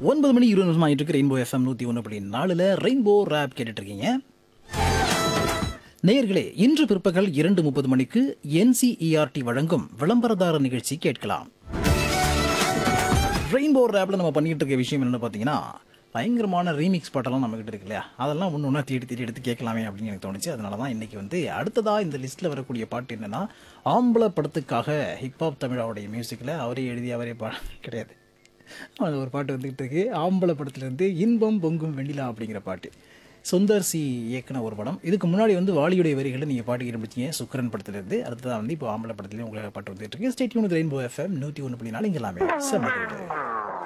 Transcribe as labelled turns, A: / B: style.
A: ஒன்பது மணி இருபது நிமிஷம் ஆகிட்டு இருக்கு ரெயின்போ எஃப்எம் நூற்றி ஒன்று புள்ளி நாலில் ரெயின்போ ரேப் கேட்டுட்டு இருக்கீங்க நேயர்களே இன்று பிற்பகல் இரண்டு முப்பது மணிக்கு என்சிஇஆர்டி வழங்கும் விளம்பரதார நிகழ்ச்சி கேட்கலாம் ரெயின்போ ரேப்பில் நம்ம பண்ணிட்டு இருக்க விஷயம் என்னென்னு பார்த்தீங்கன்னா பயங்கரமான ரீமிக்ஸ் பாட்டெல்லாம் நம்மகிட்ட இருக்கு இல்லையா அதெல்லாம் ஒன்று ஒன்றா தேடி தேடி எடுத்து கேட்கலாமே அப்படின்னு எனக்கு தோணுச்சு அதனால தான் இன்றைக்கி வந்து அடுத்ததாக இந்த லிஸ்ட்டில் வரக்கூடிய பாட்டு என்னென்னா ஆம்பளை படத்துக்காக ஹிப்ஹாப் தமிழாவுடைய மியூசிக்கில் அவரே எழுதி அவரே பா கிடையாது அது ஒரு பாட்டு வந்துகிட்டு இருக்கு ஆம்பளை படத்துலேருந்து இன்பம் பொங்கும் வெண்ணிலா அப்படிங்கிற பாட்டு சுந்தர் சி இயக்குன ஒரு படம் இதுக்கு முன்னாடி வந்து வாலியுடைய வரிகளை நீங்கள் பாட்டு இருந்துச்சிங்க சுக்கரன் படத்துலேருந்து அடுத்ததான் வந்து இப்போ ஆம்பளை படத்துலேயும் உங்களுக்கு பாட்டு வந்துட்டு இருக்கு ஸ்டேட்யூன் ரெயின்போ எஃப்எம் நூற்றி ஒன்று புள்ளி நாலு இங்கே எல்லாமே செம்ம